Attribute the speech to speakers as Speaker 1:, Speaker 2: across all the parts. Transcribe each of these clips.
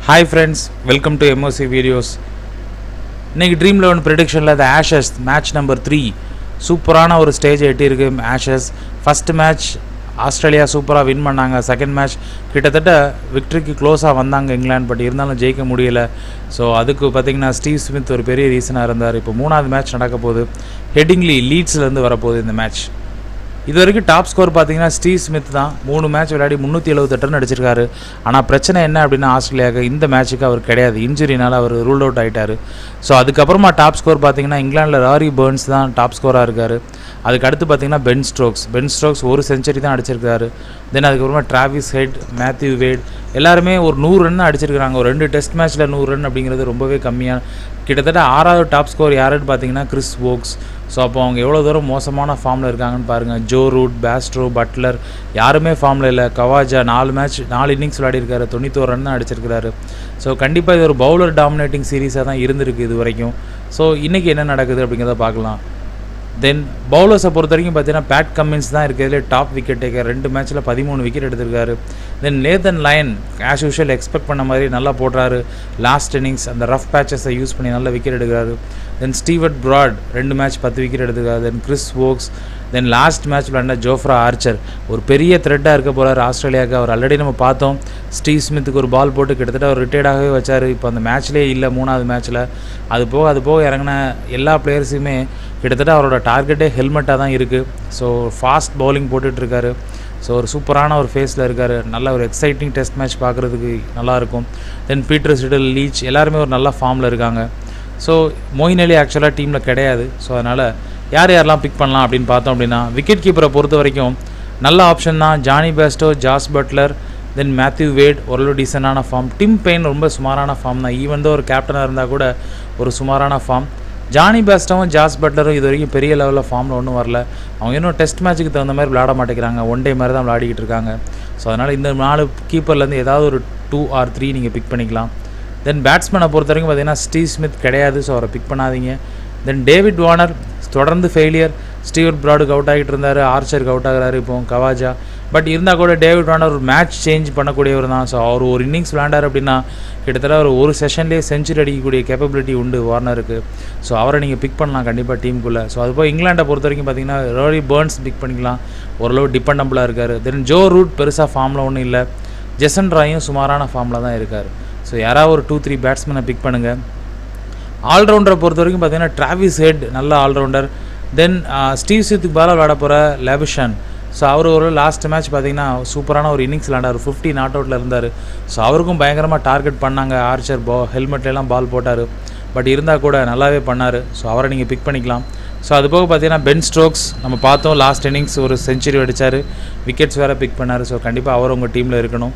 Speaker 1: hi friends welcome to MOC videos இன்னைக்கு Dream Eleven ப்ரிடிக்ஷனில் the Ashes match number three சூப்பரான ஒரு stage எட்டியிருக்கு ஆஷஸ் ஃபஸ்ட்டு மேட்ச் ஆஸ்திரேலியா சூப்பராக வின் பண்ணாங்க செகண்ட் மேட்ச் கிட்டத்தட்ட விக்ட்ரிக்கு க்ளோஸாக வந்தாங்க இங்கிலாந்து பட் இருந்தாலும் ஜெயிக்க முடியல ஸோ அதுக்கு பார்த்தீங்கன்னா ஸ்டீவ் ஸ்மித் ஒரு பெரிய ரீசனாக இருந்தார் இப்போ மூணாவது மேட்ச் நடக்க போகுது ஹெட்டிங்லி லீட்ஸ்லேருந்து வரப்போகுது இந்த மேட்ச் இது வரைக்கும் டாப் ஸ்கோர் பார்த்தீங்கன்னா ஸ்டீவ் ஸ்மித் தான் மூணு மேட்ச் விளையாடி முந்நூற்றி எழுபத்தெட்டு ரன் அடிச்சிருக்காரு ஆனால் பிரச்சனை என்ன அப்படின்னா ஆஸ்திரேலியாவுக்கு இந்த மேட்ச்சுக்கு அவர் கிடையாது இன்ஜுரினால அவர் ரூல் அவுட் ஆகிட்டார் ஸோ அதுக்கப்புறமா டாப் ஸ்கோர் பார்த்தீங்கன்னா இங்கிலாந்தில் ராரி பேர்ன்ஸ் தான் டாப் ஸ்கோராக இருக்கார் அதுக்கு அடுத்து பார்த்தீங்கன்னா பென் ஸ்ட்ரோக்ஸ் பென் ஸ்ட்ரோக்ஸ் ஒரு செஞ்சுரி தான் அடிச்சிருக்காரு தென் அதுக்கப்புறமா டிராவிஸ் ஹெட் மேத்யூ வேட் எல்லாருமே ஒரு நூறு ரன் அடிச்சிருக்காங்க ஒரு ரெண்டு டெஸ்ட் மேட்ச்சில் நூறு ரன் அப்படிங்கிறது ரொம்பவே கம்மியாக கிட்டத்தட்ட ஆறாவது டாப் ஸ்கோர் யாருன்னு பார்த்தீங்கன்னா கிறிஸ் வோக்ஸ் ஸோ அப்போ அவங்க எவ்வளோ தூரம் மோசமான ஃபார்மில் இருக்காங்கன்னு பாருங்கள் ஜோ ரூட் பேஸ்ட்ரோ பட்லர் யாருமே ஃபார்மில் இல்லை கவாஜா நாலு மேட்ச் நாலு இன்னிங்ஸ் விளையாடிருக்காரு தொண்ணூத்தோரு ரன் தான் அடிச்சிருக்காரு ஸோ கண்டிப்பாக இது ஒரு பவுலர் டாமினேட்டிங் சீரீஸாக தான் இருந்திருக்கு இது வரைக்கும் ஸோ இன்றைக்கி என்ன நடக்குது அப்படிங்கிறத பார்க்கலாம் தென் பவுலர்ஸை பொறுத்த வரைக்கும் பார்த்தீங்கன்னா பேட் கம்மின்ஸ் தான் இருக்கிறதுலே டாப் விக்கெட் டேக்கர் ரெண்டு மேட்ச்சில் பதிமூணு விக்கெட் எடுத்திருக்காரு then Nathan Lyon as usual expect பண்ண மாதிரி நல்லா போடுறாரு லாஸ்ட் இன்னிங்ஸ் அந்த ரஃப் பேச்சஸை யூஸ் பண்ணி நல்லா விக்கெட் எடுக்கிறாரு தென் ஸ்டீவர்ட் ப்ராட் ரெண்டு மேட்ச் பத்து விக்கெட் எடுத்துக்காரு then Chris Woakes then last match விளையாண்ட ஜோஃப்ரா ஆர்ச்சர் ஒரு பெரிய த்ரெட்டாக இருக்க போகிறார் ஆஸ்திரேலியாவுக்கு அவர் ஆல்ரெடி நம்ம பார்த்தோம் ஸ்டீவ் ஸ்மித்துக்கு ஒரு பால் போட்டு கிட்டத்தட்ட அவர் ரிட்டையர்டாகவே வச்சார் இப்போ அந்த மேட்ச்லேயே இல்லை மூணாவது மேட்ச்சில் அது போக அது போக இறங்கின எல்லா பிளேயர்ஸுமே கிட்டத்தட்ட அவரோட டார்கெட்டே ஹெல்மெட்டாக தான் இருக்குது ஸோ ஃபாஸ்ட் பவுலிங் போட்டுட்ருக்காரு ஸோ ஒரு சூப்பரான ஒரு ஃபேஸில் இருக்கார் நல்ல ஒரு எக்ஸைட்டிங் டெஸ்ட் மேட்ச் பார்க்குறதுக்கு நல்லாயிருக்கும் தென் பீட்டர் சிடல் லீச் எல்லாருமே ஒரு நல்ல ஃபார்மில் இருக்காங்க ஸோ மொயின் அலி ஆக்சுவலாக டீமில் கிடையாது ஸோ அதனால் யார் யாரெல்லாம் பிக் பண்ணலாம் அப்படின்னு பார்த்தோம் அப்படின்னா விக்கெட் கீப்பரை பொறுத்த வரைக்கும் நல்ல ஆப்ஷன் தான் Jonny Bairstow Jos Buttler then Matthew Wade ஓரளவு டீசெண்டான ஃபார்ம் டிம் பெயின் ரொம்ப சுமாரான ஃபார்ம் தான் ஈவன் தான் ஒரு கேப்டனாக இருந்தால் கூட ஒரு சுமாரான ஃபார்ம் ஜானி பேஸ்டவும் ஜாஸ் பட்லரும் இது வரைக்கும் பெரிய லெவலில் ஃபார்மில் ஒன்றும் வரல அவங்க இன்னும் டெஸ்ட் மேட்ச்சுக்கு தகுந்த மாதிரி விளையாட மாட்டேங்கிறாங்க ஒன் டே மாதிரி தான் விளையாடிக்கிட்டு இருக்காங்க ஸோ அதனால் இந்த நாலு கீப்பர்லேருந்து ஏதாவது ஒரு டூ ஆர் த்ரீ நீங்கள் பிக் பண்ணிக்கலாம் தென் பேட்ஸ்மேனை பொறுத்த வரைக்கும் பார்த்தீங்கன்னா ஸ்டீவ் ஸ்மித் கிடையாது ஸோ அவரை பிக் பண்ணாதீங்க தென் டேவிட் வார்னர் தொடர்ந்து ஃபெயிலியர் ஸ்டீவர்ட் ப்ராடுக்கு அவுட் ஆகிட்டு இருந்தார் ஆர்ச்சருக்கு அவுட் ஆகிறாரு இப்போ கவாஜா பட் இருந்தால் கூட டேவிட் வார்னர் ஒரு மேட்ச் சேஞ்ச் பண்ணக்கூடியவர் தான் ஸோ அவர் ஒரு இன்னிங்ஸ் விளையாண்டார் அப்படின்னா கிட்டத்தட்ட ஒரு ஒரு செஷன்லேயே செஞ்சுரி அடிக்கக்கூடிய கேப்பபிலிட்டி உண்டு வார்னருக்கு ஸோ அவரை நீங்கள் பிக் பண்ணலாம் கண்டிப்பாக டீமுக்குள்ளே ஸோ அது போய் இங்கிலாண்டை பொறுத்த வரைக்கும் பார்த்தீங்கன்னா ரோரி பேர்ன்ஸ் பிக் பண்ணிக்கலாம் ஓரளவு டிபெண்டபுளாக இருக்கார் தென் ஜோ ரூட் பெருசாக ஃபார்மில் ஒன்றும் இல்லை ஜெசன் ராயும் சுமாரான ஃபார்மில் தான் இருக்கார் ஸோ யாராவது ஒரு டூ த்ரீ பேட்ஸ்மேனை பிக் பண்ணுங்கள் ஆல்ரவுண்டரை பொறுத்த வரைக்கும் பார்த்தீங்கன்னா டிராவிஸ் ஹெட் நல்ல ஆல்ரவுண்டர் தென் ஸ்டீவ் சித்துக்கு பாலாக விளையாட போகிற லேபிஷன் ஸோ அவர் ஒரு லாஸ்ட் மேட்ச் பார்த்தீங்கன்னா சூப்பரான ஒரு இன்னிங்ஸ் விளாண்டார் ஃபிஃப்டி நாட் அவுட்டில் இருந்தார் ஸோ அவருக்கும் பயங்கரமாக டார்கெட் பண்ணாங்க ஆர்ச்சர் பா ஹெல்மெட்லாம் பால் போட்டார் பட் இருந்தால் கூட நல்லாவே பண்ணார் ஸோ அவரை நீங்கள் பிக் பண்ணிக்கலாம் ஸோ அது போக பார்த்தீங்கன்னா பென் ஸ்ட்ரோக்ஸ் நம்ம பார்த்தோம் லாஸ்ட் இன்னிங்ஸ் ஒரு செஞ்சுரி அடித்தார் விக்கெட்ஸ் வேறு பிக் பண்ணார் ஸோ கண்டிப்பாக அவர் உங்கள் டீமில் இருக்கணும்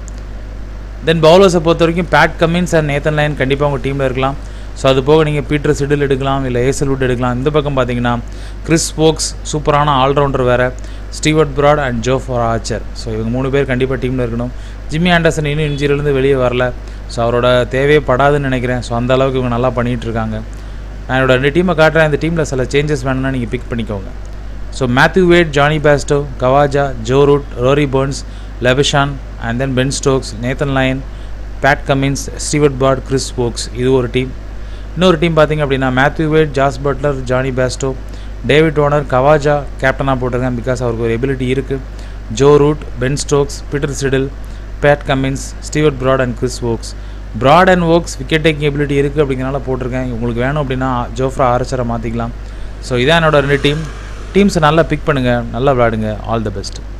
Speaker 1: தென் பவுலர்ஸை பொறுத்த வரைக்கும் Pat Cummins and Nathan Lyon கண்டிப்பாக உங்கள் டீமில் இருக்கலாம் ஸோ அது போக நீங்கள் பீட்டர் சிடில் எடுக்கலாம் இல்லை ஏசல்வுட் எடுக்கலாம் இந்த பக்கம் பார்த்தீங்கன்னா கிறிஸ் போக்ஸ் சூப்பரான ஆல்ரவுண்டர் வேறு Stewart Broad and Jofra Archer so இவங்க மூணு பேர் கண்டிப்பாக டீமில் இருக்கணும் ஜிம்மி ஆண்டர்சன் இன்னும் இன்ஜிரிலேருந்து வெளியே வரல ஸோ அவரோட தேவையே படாதுன்னு நினைக்கிறேன் ஸோ அந்த அளவுக்கு இவங்க நல்லா பண்ணிகிட்டு இருக்காங்க நான் என்னோட ரெண்டு டீமை காட்டுறேன் இந்த டீமில் சில சேஞ்சஸ் வேணும்னா நீங்கள் பிக் பண்ணிக்கோங்க so Matthew Wade Jonny Bairstow Khawaja Joe Root Rory Burns Labuschagne and then Ben Stokes Nathan Lyon Pat Cummins Stuart Broad Chris Woakes இது ஒரு டீம் இன்னொரு டீம் பார்த்திங்க அப்படின்னா Matthew Wade Jos Buttler Jonny Bairstow David Warner Khawaja கேப்டனாக போட்டிருக்கேன் because அவருக்கு ஒரு ability இருக்குது Joe Root Ben Stokes Peter Siddle Pat Cummins Stuart Broad and Chris Woakes Broad and Woakes wicket taking ability இருக்குது அப்படிங்கிறனால போட்டிருக்கேன் உங்களுக்கு வேணும் அப்படின்னா ஜோஃப்ரா ஆர்ச்சரை மாற்றிக்கலாம் ஸோ இதான் என்னோட ரெண்டு டீம் டீம்ஸை நல்லா பிக் பண்ணுங்கள் நல்லா விளையாடுங்க ஆல் த பெஸ்ட்